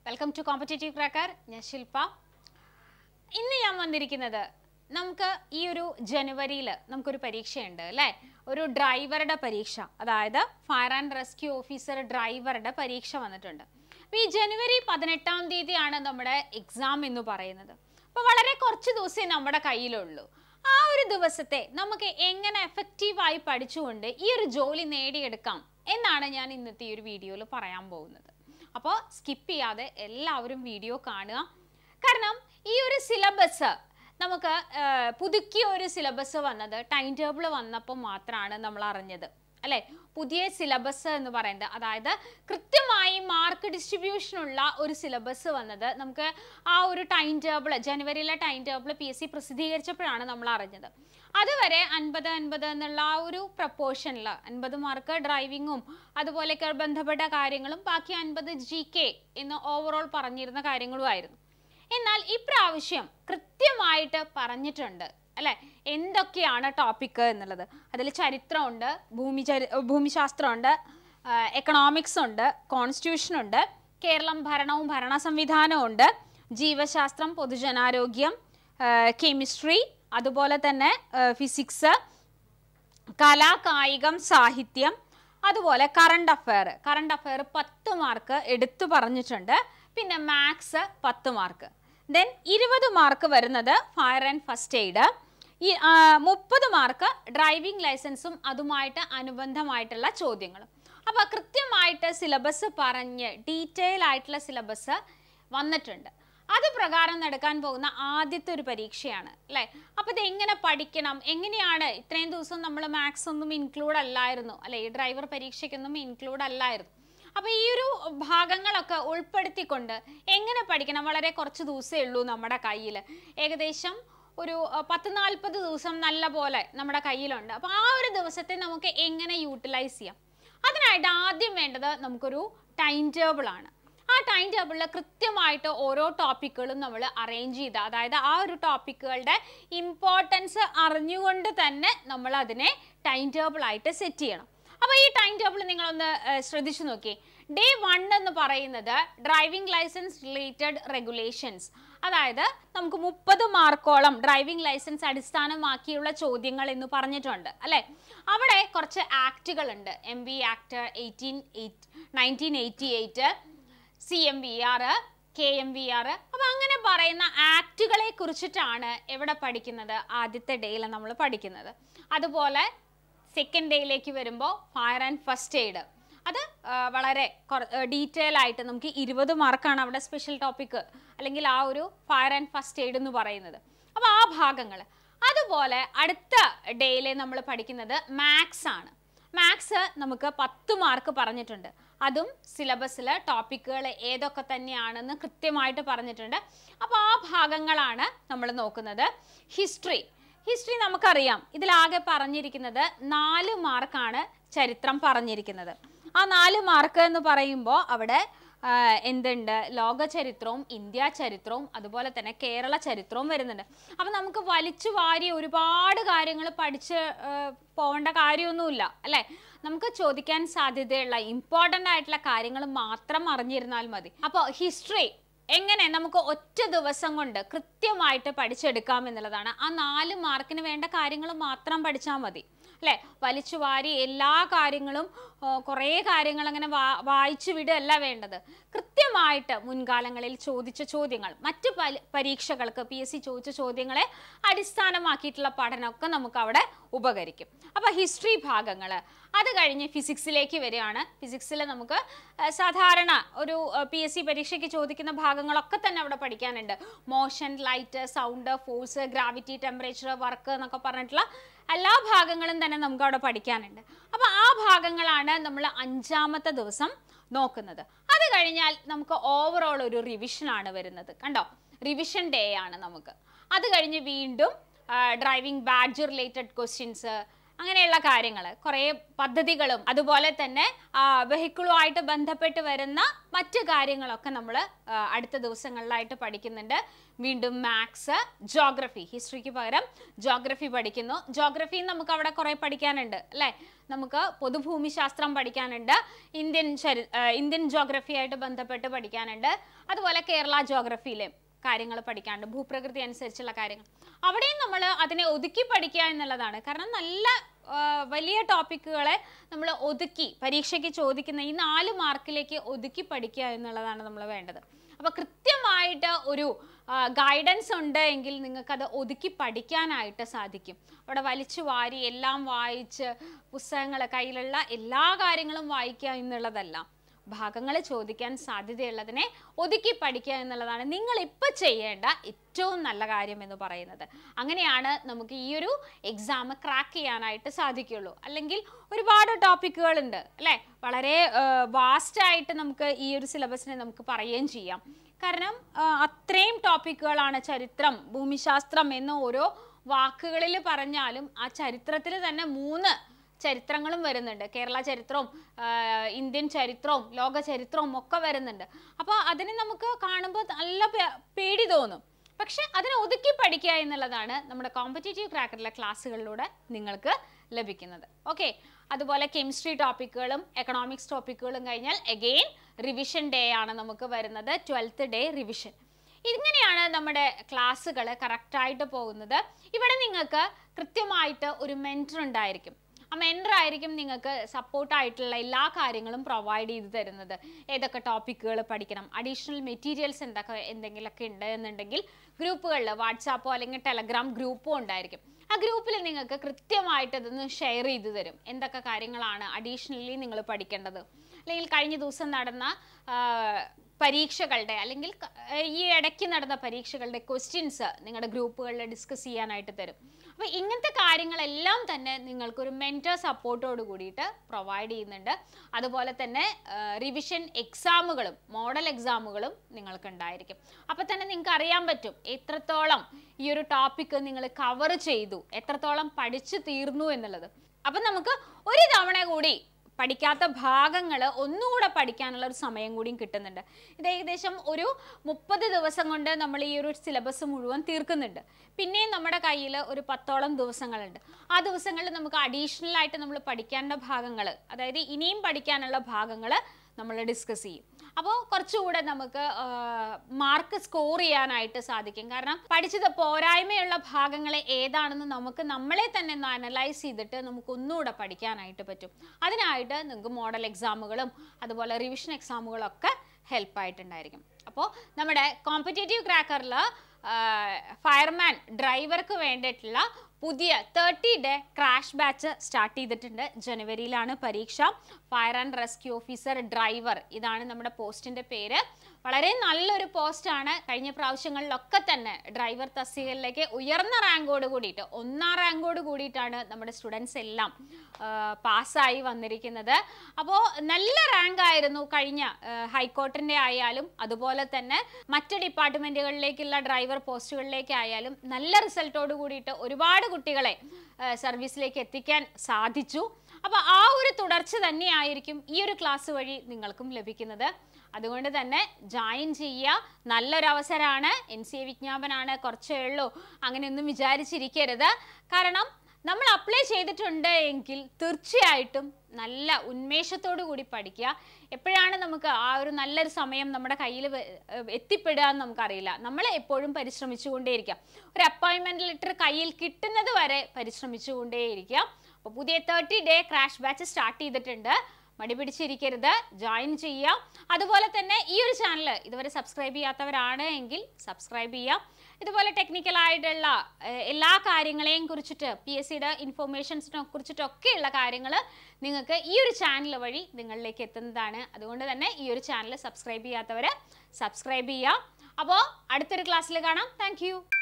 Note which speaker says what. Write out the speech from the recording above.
Speaker 1: welcome to competitive cracker ഞാൻ ശില്പ ഇന്ന് ഞാൻ വന്നിരിക്കുന്നത് നമുക്ക് ഈ ഒരു ജനുവരിയിൽ നമുക്കൊരു പരീക്ഷയുണ്ട് അല്ലേ ഒരു ഡ്രൈവറുടെ പരീക്ഷ അതായത് ഫയർ ആൻഡ് റെസ്ക്യൂ ഓഫീസർ ഡ്രൈവറുടെ പരീക്ഷ വന്നിട്ടുണ്ട് അപ്പോൾ ഈ ജനുവരി പതിനെട്ടാം തീയതിയാണ് നമ്മുടെ എക്സാം എന്ന് പറയുന്നത് അപ്പോൾ വളരെ കുറച്ച് ദിവസമേ നമ്മുടെ കയ്യിലുള്ളൂ ആ ഒരു ദിവസത്തെ നമുക്ക് എങ്ങനെ എഫക്റ്റീവായി പഠിച്ചുകൊണ്ട് ഈ ഒരു ജോലി നേടിയെടുക്കാം എന്നാണ് ഞാൻ ഇന്നത്തെ ഈ ഒരു വീഡിയോയിൽ പറയാൻ പോകുന്നത് അപ്പോൾ സ്കിപ്പ് ചെയ്യാതെ എല്ലാവരും വീഡിയോ കാണുക കാരണം ഈ ഒരു സിലബസ് നമുക്ക് ആ, പുതുക്കിയ ഒരു സിലബസ് വന്നത് ടൈം ടേബിൾ വന്നപ്പോൾ മാത്രമാണ് നമ്മൾ അറിഞ്ഞത് അല്ലേ പുതിയ സിലബസ് എന്ന് പറയുന്നത് അതായത് കൃത്യമായി മാർക്ക് ഡിസ്ട്രിബ്യൂഷനുള്ള ഒരു സിലബസ് വന്നത് നമുക്ക് ആ ഒരു ടൈം ടേബിൾ ജനുവരിയിലെ timetable P S C പ്രസിദ്ധീകരിച്ചപ്പോഴാണ് നമ്മൾ അറിഞ്ഞത് അതുവരെ അൻപത് അൻപത് എന്നുള്ള ആ ഒരു പ്രപ്പോർഷനിൽ അൻപത് മാർക്ക് ഡ്രൈവിങ്ങും അതുപോലെയൊക്കെ ബന്ധപ്പെട്ട കാര്യങ്ങളും ബാക്കി അൻപത് ജി കെ എന്ന് ഓവറോൾ പറഞ്ഞിരുന്ന കാര്യങ്ങളുമായിരുന്നു എന്നാൽ ഇപ്രാവശ്യം കൃത്യമായിട്ട് പറഞ്ഞിട്ടുണ്ട് അല്ലെ എന്തൊക്കെയാണ് ടോപ്പിക്ക് എന്നുള്ളത് അതിൽ ചരിത്രമുണ്ട് ഭൂമി ചരി ഭൂമിശാസ്ത്രമുണ്ട് എക്കണോമിക്സ് ഉണ്ട് കോൺസ്റ്റിറ്റ്യൂഷൻ ഉണ്ട് കേരളം ഭരണവും ഭരണ സംവിധാനവും ഉണ്ട് ജീവശാസ്ത്രം പൊതുജനാരോഗ്യം കെമിസ്ട്രി അതുപോലെ തന്നെ ഫിസിക്സ് കല കായികം സാഹിത്യം അതുപോലെ കറണ്ട് അഫയർ കറണ്ട് അഫയർ പത്ത് മാർക്ക് എടുത്തു പറഞ്ഞിട്ടുണ്ട് പിന്നെ മാത്സ് പത്ത് മാർക്ക് ദെൻ ഇരുപത് മാർക്ക് വരുന്നത് ഫയർ ആൻഡ് ഫസ്റ്റ് എയ്ഡ് ഈ മുപ്പത് മാർക്ക് ഡ്രൈവിംഗ് ലൈസൻസും അതുമായിട്ട് അനുബന്ധമായിട്ടുള്ള ചോദ്യങ്ങളും അപ്പോൾ കൃത്യമായിട്ട് സിലബസ് പറഞ്ഞ് ഡീറ്റെയിൽ ആയിട്ടുള്ള സിലബസ് വന്നിട്ടുണ്ട് അത് പ്രകാരം നടക്കാൻ പോകുന്ന ആദ്യത്തെ ഒരു പരീക്ഷയാണ് അല്ലേ അപ്പോൾ ഇത് എങ്ങനെ പഠിക്കണം എങ്ങനെയാണ് ഇത്രയും ദിവസം നമ്മൾ മാത്സ് ഒന്നും ഇൻക്ലൂഡ് അല്ലായിരുന്നു അല്ലെ ഈ ഡ്രൈവർ പരീക്ഷയ്ക്കൊന്നും ഇൻക്ലൂഡ് അല്ലായിരുന്നു അപ്പോൾ ഈ ഒരു ഭാഗങ്ങളൊക്കെ ഉൾപ്പെടുത്തിക്കൊണ്ട് എങ്ങനെ പഠിക്കണം വളരെ കുറച്ച് ദിവസമേ ഉള്ളൂ നമ്മുടെ കയ്യിൽ ഏകദേശം ഒരു അഹ്, പത്ത് നാൽപ്പത് ദിവസം നല്ല പോലെ നമ്മുടെ കയ്യിലുണ്ട് അപ്പോൾ ആ ഒരു ദിവസത്തെ നമുക്ക് എങ്ങനെ യൂട്ടിലൈസ് ചെയ്യാം അതിനായിട്ട് ആദ്യം വേണ്ടത് നമുക്കൊരു ടൈം ടേബിൾ ആണ് ആ ടൈം ടേബിളിൽ കൃത്യമായിട്ട് ഓരോ ടോപ്പിക്കുകളും നമ്മൾ അറേഞ്ച് ചെയ്ത് അതായത് ആ ഒരു ടോപ്പിക്കുകളുടെ ഇമ്പോർട്ടൻസ് അറിഞ്ഞുകൊണ്ട് തന്നെ നമ്മൾ അതിനെ ടൈം ടേബിൾ ആയിട്ട് സെറ്റ് ചെയ്യണം അപ്പോൾ ഈ ടൈം ടേബിൾ നിങ്ങളൊന്ന് ഏഹ്, ശ്രദ്ധിച്ചു നോക്കി ഡേ വൺ എന്ന് പറയുന്നത് ഡ്രൈവിംഗ് ലൈസൻസ് റിലേറ്റഡ് റെഗുലേഷൻസ് അതായത് നമുക്ക് മുപ്പത് മാർക്കോളം ഡ്രൈവിംഗ് ലൈസൻസ് അടിസ്ഥാനമാക്കിയുള്ള ചോദ്യങ്ങൾ എന്ന് പറഞ്ഞിട്ടുണ്ട് അല്ലേ അവിടെ കുറച്ച് ആക്റ്റുകൾ ഉണ്ട് M V act eighteen eight nineteen eighty eight C M V R K M V R അപ്പം അങ്ങനെ പറയുന്ന ആക്റ്റുകളെ കുറിച്ചിട്ടാണ് എവിടെ പഠിക്കുന്നത് ആദ്യത്തെ ഡേയിൽ നമ്മൾ പഠിക്കുന്നത് അതുപോലെ സെക്കൻഡ് ഡേയിലേക്ക് വരുമ്പോൾ ഫയർ ആൻഡ് ഫസ്റ്റ് എയ്ഡ് അത് ആ, വളരെ ഡീറ്റെയിൽ ആയിട്ട് നമുക്ക് ഇരുപത് മാർക്കാണ് അവിടെ സ്പെഷ്യൽ ടോപ്പിക്ക് അല്ലെങ്കിൽ ആ ഒരു ഫയർ ആൻഡ് ഫസ്റ്റ് എയ്ഡ് എന്ന് പറയുന്നത് അപ്പോൾ ആ ഭാഗങ്ങൾ അതുപോലെ അടുത്ത ഡേയിൽ നമ്മൾ പഠിക്കുന്നത് മാത്സ് ആണ് മാത്സ് നമുക്ക് പത്ത് മാർക്ക് പറഞ്ഞിട്ടുണ്ട് അതും സിലബസിൽ ടോപ്പിക്കുകൾ ഏതൊക്കെ തന്നെയാണെന്ന് കൃത്യമായിട്ട് പറഞ്ഞിട്ടുണ്ട് അപ്പോൾ ആ ഭാഗങ്ങളാണ് നമ്മൾ നോക്കുന്നത് ഹിസ്റ്ററി ഹിസ്റ്ററി നമുക്കറിയാം ഇതിലാകെ പറഞ്ഞിരിക്കുന്നത് നാല് മാർക്കാണ് ചരിത്രം പറഞ്ഞിരിക്കുന്നത് ആ നാല് മാർക്ക് എന്ന് പറയുമ്പോൾ അവിടെ ആ, എന്തുണ്ട് ലോക ചരിത്രവും ഇന്ത്യ ചരിത്രവും അതുപോലെ തന്നെ കേരള ചരിത്രവും വരുന്നുണ്ട് അപ്പം നമുക്ക് വലിച്ചു വാരി ഒരുപാട് കാര്യങ്ങൾ പഠിച്ച് ആ, പോകേണ്ട കാര്യമൊന്നുമില്ല അല്ലേ നമുക്ക് ചോദിക്കാൻ സാധ്യതയുള്ള ഇമ്പോർട്ടൻ്റ് ആയിട്ടുള്ള കാര്യങ്ങൾ മാത്രം അറിഞ്ഞിരുന്നാൽ മതി അപ്പോൾ ഹിസ്റ്ററി എങ്ങനെ നമുക്ക് ഒറ്റ ദിവസം കൊണ്ട് കൃത്യമായിട്ട് പഠിച്ചെടുക്കാം എന്നുള്ളതാണ് ആ നാല് മാർക്കിന് വേണ്ട കാര്യങ്ങൾ മാത്രം പഠിച്ചാൽ മതി അല്ലേ വലിച്ചു വാരി എല്ലാ കാര്യങ്ങളും ആ, കുറേ കാര്യങ്ങൾ അങ്ങനെ വാ വായിച്ചു വിടുകയല്ല വേണ്ടത് കൃത്യമായിട്ട് മുൻകാലങ്ങളിൽ ചോദിച്ച ചോദ്യങ്ങൾ മറ്റ് പല- പരീക്ഷകൾക്ക് പി എസ് സി ചോദിച്ച ചോദ്യങ്ങളെ അടിസ്ഥാനമാക്കിയിട്ടുള്ള പഠനമൊക്കെ നമുക്ക് അവിടെ ഉപകരിക്കും അപ്പോൾ ഹിസ്റ്ററി ഭാഗങ്ങൾ അത് കഴിഞ്ഞ് ഫിസിക്സിലേക്ക് വരികയാണ് ഫിസിക്സിൽ നമുക്ക് ആ, സാധാരണ ഒരു പി എസ് സി പരീക്ഷയ്ക്ക് ചോദിക്കുന്ന ഭാഗങ്ങളൊക്കെ തന്നെ അവിടെ പഠിക്കാനുണ്ട് motion light sound force gravity temperature work എന്നൊക്കെ പറഞ്ഞിട്ടുള്ള എല്ലാ ഭാഗങ്ങളും തന്നെ നമുക്ക് അവിടെ പഠിക്കാനുണ്ട് അപ്പോൾ ആ ഭാഗങ്ങളാണ് നമ്മൾ അഞ്ചാമത്തെ ദിവസം നോക്കുന്നത് അത് കഴിഞ്ഞാൽ നമുക്ക് ഓവറോൾ ഒരു റിവിഷനാണ് വരുന്നത് കണ്ടോ റിവിഷൻ ഡേ ആണ് നമുക്ക് അത് കഴിഞ്ഞ് വീണ്ടും ഡ്രൈവിംഗ് ബാഡ്ജ് റിലേറ്റഡ് ക്വസ്റ്റ്യൻസ് അങ്ങനെയുള്ള കാര്യങ്ങൾ കുറേ പദ്ധതികളും അതുപോലെ തന്നെ വെഹിക്കിളുമായിട്ട് ബന്ധപ്പെട്ട് വരുന്ന മറ്റ് കാര്യങ്ങളൊക്കെ നമ്മൾ അടുത്ത ദിവസങ്ങളിലായിട്ട് പഠിക്കുന്നുണ്ട് വീണ്ടും മാത്സ് ജോഗ്രഫി ഹിസ്റ്ററിക്ക് പകരം ജോഗ്രഫി പഠിക്കുന്നു ജോഗ്രഫി നമുക്ക് അവിടെ കുറേ പഠിക്കാനുണ്ട് അല്ലേ നമുക്ക് പൊതുഭൂമിശാസ്ത്രം പഠിക്കാനുണ്ട് ഇന്ത്യൻ ചരി ആ, ഇന്ത്യൻ ജോഗ്രഫിയായിട്ട് ബന്ധപ്പെട്ട് പഠിക്കാനുണ്ട് അതുപോലെ കേരള ജോഗ്രഫിയിലെ കാര്യങ്ങൾ പഠിക്കാനുണ്ട് ഭൂപ്രകൃതി അനുസരിച്ചുള്ള കാര്യങ്ങൾ അവിടെയും നമ്മൾ അതിനെ ഒതുക്കി പഠിക്കുക എന്നുള്ളതാണ് കാരണം നല്ല ആ, വലിയ ടോപ്പിക്കുകളെ നമ്മൾ ഒതുക്കി പരീക്ഷയ്ക്ക് ചോദിക്കുന്ന ഈ നാല് മാർക്കിലേക്ക് ഒതുക്കി പഠിക്കുക എന്നുള്ളതാണ് നമ്മൾ വേണ്ടത് അപ്പോൾ കൃത്യമായിട്ട് ഒരു ഗൈഡൻസ് ഉണ്ട് എങ്കിൽ നിങ്ങൾക്കത് ഒതുക്കി പഠിക്കാനായിട്ട് സാധിക്കും അവിടെ വലിച്ചു വാരി എല്ലാം വായിച്ച് പുസ്തകങ്ങൾ കയ്യിലുള്ള എല്ലാ കാര്യങ്ങളും വായിക്കുക എന്നുള്ളതല്ല ഭാഗങ്ങൾ ചോദിക്കാൻ സാധ്യതയുള്ളതിനെ ഒതുക്കി പഠിക്കുക എന്നുള്ളതാണ് നിങ്ങൾ ഇപ്പം ചെയ്യേണ്ട ഏറ്റവും നല്ല കാര്യം എന്ന് പറയുന്നത് അങ്ങനെയാണ് നമുക്ക് ഈ ഒരു എക്സാം ക്രാക്ക് ചെയ്യാനായിട്ട് സാധിക്കുള്ളൂ അല്ലെങ്കിൽ ഒരുപാട് ടോപ്പിക്കുകളുണ്ട് അല്ലേ വളരെ വാസ്റ്റ് ആയിട്ട് നമുക്ക് ഈ ഒരു സിലബസിനെ നമുക്ക് പറയുകയും ചെയ്യാം കാരണം ആ, അത്രയും ടോപ്പിക്കുകളാണ് ചരിത്രം ഭൂമിശാസ്ത്രം എന്ന് ഓരോ വാക്കുകളിൽ പറഞ്ഞാലും ആ ചരിത്രത്തിൽ തന്നെ മൂന്ന് ചരിത്രങ്ങളും വരുന്നുണ്ട് കേരള ചരിത്രവും ആ, ഇന്ത്യൻ ചരിത്രവും ലോക ചരിത്രവും ഒക്കെ വരുന്നുണ്ട് അപ്പോൾ അതിനെ നമുക്ക് കാണുമ്പോൾ നല്ല പേ- പേടി തോന്നും പക്ഷെ അതിനെ ഒതുക്കി പഠിക്കുക എന്നുള്ളതാണ് നമ്മുടെ കോമ്പറ്റേറ്റീവ് ക്രാക്കറിലെ ക്ലാസ്സുകളിലൂടെ നിങ്ങൾക്ക് ലഭിക്കുന്നത് ഓക്കെ അതുപോലെ കെമിസ്ട്രി ടോപ്പിക്കുകളും എക്കണോമിക്സ് ടോപ്പിക്കുകളും കഴിഞ്ഞാൽ എഗെയിൻ റിവിഷൻ ഡേ ആണ് നമുക്ക് വരുന്നത് ട്വൽത്ത് ഡേ റിവിഷൻ ഇങ്ങനെയാണ് നമ്മുടെ ക്ലാസ്സുകൾ കറക്റ്റായിട്ട് പോകുന്നത് ഇവിടെ നിങ്ങൾക്ക് കൃത്യമായിട്ട് ഒരു മെൻറ്റർ ഉണ്ടായിരിക്കും ആ മെൻറ്റർ ആയിരിക്കും നിങ്ങൾക്ക് സപ്പോർട്ടായിട്ടുള്ള എല്ലാ കാര്യങ്ങളും പ്രൊവൈഡ് ചെയ്ത് തരുന്നത് ഏതൊക്കെ ടോപ്പിക്കുകൾ പഠിക്കണം അഡീഷണൽ മെറ്റീരിയൽസ് എന്തൊക്കെ എന്തെങ്കിലുമൊക്കെ ഉണ്ട് എന്നുണ്ടെങ്കിൽ ഗ്രൂപ്പുകളിൽ വാട്സാപ്പോ അല്ലെങ്കിൽ ടെലഗ്രാം ഗ്രൂപ്പോ ഉണ്ടായിരിക്കും ആ ഗ്രൂപ്പിൽ നിങ്ങൾക്ക് കൃത്യമായിട്ട് ഇതൊന്ന് ഷെയർ ചെയ്ത് തരും എന്തൊക്കെ കാര്യങ്ങളാണ് അഡീഷണലി നിങ്ങൾ പഠിക്കേണ്ടത് അല്ലെങ്കിൽ കഴിഞ്ഞ ദിവസം നടന്ന ആ, പരീക്ഷകളുടെ അല്ലെങ്കിൽ ക- ഈ ഇടയ്ക്ക് നടന്ന പരീക്ഷകളുടെ ക്വസ്റ്റ്യൻസ് നിങ്ങളുടെ ഗ്രൂപ്പുകളിൽ ഡിസ്കസ് ചെയ്യാനായിട്ട് തരും അപ്പോൾ ഇങ്ങനത്തെ കാര്യങ്ങളെല്ലാം തന്നെ നിങ്ങൾക്കൊരു മെൻറ്റർ സപ്പോർട്ടോട് കൂടിയിട്ട് പ്രൊവൈഡ് ചെയ്യുന്നുണ്ട് അതുപോലെ തന്നെ റിവിഷൻ എക്സാമുകളും മോഡൽ എക്സാമുകളും നിങ്ങൾക്ക് ഉണ്ടായിരിക്കും അപ്പോൾ തന്നെ നിങ്ങൾക്ക് അറിയാൻ പറ്റും എത്രത്തോളം ഈ ഒരു ടോപ്പിക്ക് നിങ്ങൾ കവർ ചെയ്തു എത്രത്തോളം പഠിച്ചു തീർന്നു എന്നുള്ളത് അപ്പം നമുക്ക് ഒരു തവണ കൂടി പഠിക്കാത്ത ഭാഗങ്ങൾ ഒന്നുകൂടെ പഠിക്കാനുള്ള ഒരു സമയം കൂടിയും കിട്ടുന്നുണ്ട് ഇത് ഏകദേശം ഒരു മുപ്പത് ദിവസം കൊണ്ട് നമ്മൾ ഈ ഒരു സിലബസ് മുഴുവൻ തീർക്കുന്നുണ്ട് പിന്നെയും നമ്മുടെ കയ്യിൽ ഒരു പത്തോളം ദിവസങ്ങളുണ്ട് ആ ദിവസങ്ങളിൽ നമുക്ക് അഡീഷണൽ ആയിട്ട് നമ്മൾ പഠിക്കേണ്ട ഭാഗങ്ങൾ അതായത് ഇനിയും പഠിക്കാനുള്ള ഭാഗങ്ങൾ നമ്മൾ ഡിസ്കസ് ചെയ്യും അപ്പോൾ കുറച്ചുകൂടെ നമുക്ക് മാർക്ക് സ്കോർ ചെയ്യാനായിട്ട് സാധിക്കും കാരണം പഠിച്ചത് പോരായ്മയുള്ള ഭാഗങ്ങൾ ഏതാണെന്ന് നമുക്ക് നമ്മളെ തന്നെ ഒന്ന് അനലൈസ് ചെയ്തിട്ട് നമുക്ക് ഒന്നുകൂടെ പഠിക്കാനായിട്ട് പറ്റും അതിനായിട്ട് നിങ്ങൾക്ക് മോഡൽ എക്സാമുകളും അതുപോലെ റിവിഷൻ എക്സാമുകളൊക്കെ ഹെൽപ്പായിട്ടുണ്ടായിരിക്കും അപ്പോൾ നമ്മുടെ കോമ്പറ്റേറ്റീവ് ക്രാക്കറിൽ ഫയർമാൻ ഡ്രൈവർക്ക് വേണ്ടിയിട്ടുള്ള പുതിയ thirty day crash batch start ചെയ്തിട്ടുണ്ട് ജനുവരിയിലാണ് പരീക്ഷ fire and rescue officer driver ഇതാണ് നമ്മുടെ പോസ്റ്റിന്റെ പേര് വളരെ നല്ലൊരു പോസ്റ്റാണ് കഴിഞ്ഞ പ്രാവശ്യങ്ങളിലൊക്കെ തന്നെ ഡ്രൈവർ തസ്തികയിലേക്ക് ഉയർന്ന റാങ്കോട് കൂടിയിട്ട് ഒന്നാം റാങ്കോട് കൂടിയിട്ടാണ് നമ്മുടെ സ്റ്റുഡൻസ് എല്ലാം പാസ്സായി വന്നിരിക്കുന്നത് അപ്പോൾ നല്ല റാങ്ക് ആയിരുന്നു കഴിഞ്ഞ ഹൈക്കോർട്ടിൻ്റെ ആയാലും അതുപോലെ തന്നെ മറ്റ് ഡിപ്പാർട്ട്മെൻറ്റുകളിലേക്കുള്ള ഡ്രൈവർ പോസ്റ്റുകളിലേക്ക് ആയാലും നല്ല റിസൾട്ടോട് കൂടിയിട്ട് ഒരുപാട് കുട്ടികളെ ആ, സർവീസിലേക്ക് എത്തിക്കാൻ സാധിച്ചു അപ്പോൾ ആ ഒരു തുടർച്ച തന്നെയായിരിക്കും ഈ ഒരു ക്ലാസ് വഴി നിങ്ങൾക്കും ലഭിക്കുന്നത് അതുകൊണ്ട് തന്നെ ജോയിൻ ചെയ്യുക നല്ലൊരു അവസരമാണ് എൻ സി എ വിജ്ഞാപനമാണ് കുറച്ചേ ഉള്ളൂ അങ്ങനെയൊന്നും വിചാരിച്ചിരിക്കരുത് കാരണം നമ്മൾ അപ്ലൈ ചെയ്തിട്ടുണ്ട് എങ്കിൽ തീർച്ചയായിട്ടും നല്ല ഉന്മേഷത്തോടു കൂടി പഠിക്കുക എപ്പോഴാണ് നമുക്ക് ആ ഒരു നല്ലൊരു സമയം നമ്മുടെ കയ്യിൽ എത്തിപ്പെടുക എന്ന് നമുക്കറിയില്ല നമ്മൾ എപ്പോഴും പരിശ്രമിച്ചുകൊണ്ടേയിരിക്കുക ഒരു അപ്പോയിൻമെൻറ്റ് ലെറ്റർ കയ്യിൽ കിട്ടുന്നത് വരെ പരിശ്രമിച്ചുകൊണ്ടേയിരിക്കുക അപ്പോൾ പുതിയ thirty day crash batch start ചെയ്തിട്ടുണ്ട് മടി പിടിച്ചിരിക്കരുത് ജോയിൻ ചെയ്യാം അതുപോലെ തന്നെ ഈ ഒരു ചാനൽ ഇതുവരെ സബ്സ്ക്രൈബ് ചെയ്യാത്തവരാണ് എങ്കിൽ സബ്സ്ക്രൈബ് ചെയ്യാം ഇതുപോലെ ടെക്നിക്കലായിട്ടുള്ള ഏഹ്, എല്ലാ കാര്യങ്ങളെയും കുറിച്ചിട്ട് പി എസ് സിയുടെ ഇൻഫോർമേഷൻസിനെ കുറിച്ചിട്ടൊക്കെയുള്ള കാര്യങ്ങൾ നിങ്ങൾക്ക് ഈ ഒരു ചാനൽ വഴി നിങ്ങളിലേക്ക് എത്തുന്നതാണ് അതുകൊണ്ട് തന്നെ ഈ ഒരു ചാനൽ സബ്സ്ക്രൈബ് ചെയ്യാത്തവർ സബ്സ്ക്രൈബ് ചെയ്യാം അപ്പോൾ അടുത്തൊരു ക്ലാസ്സിൽ കാണാം താങ്ക്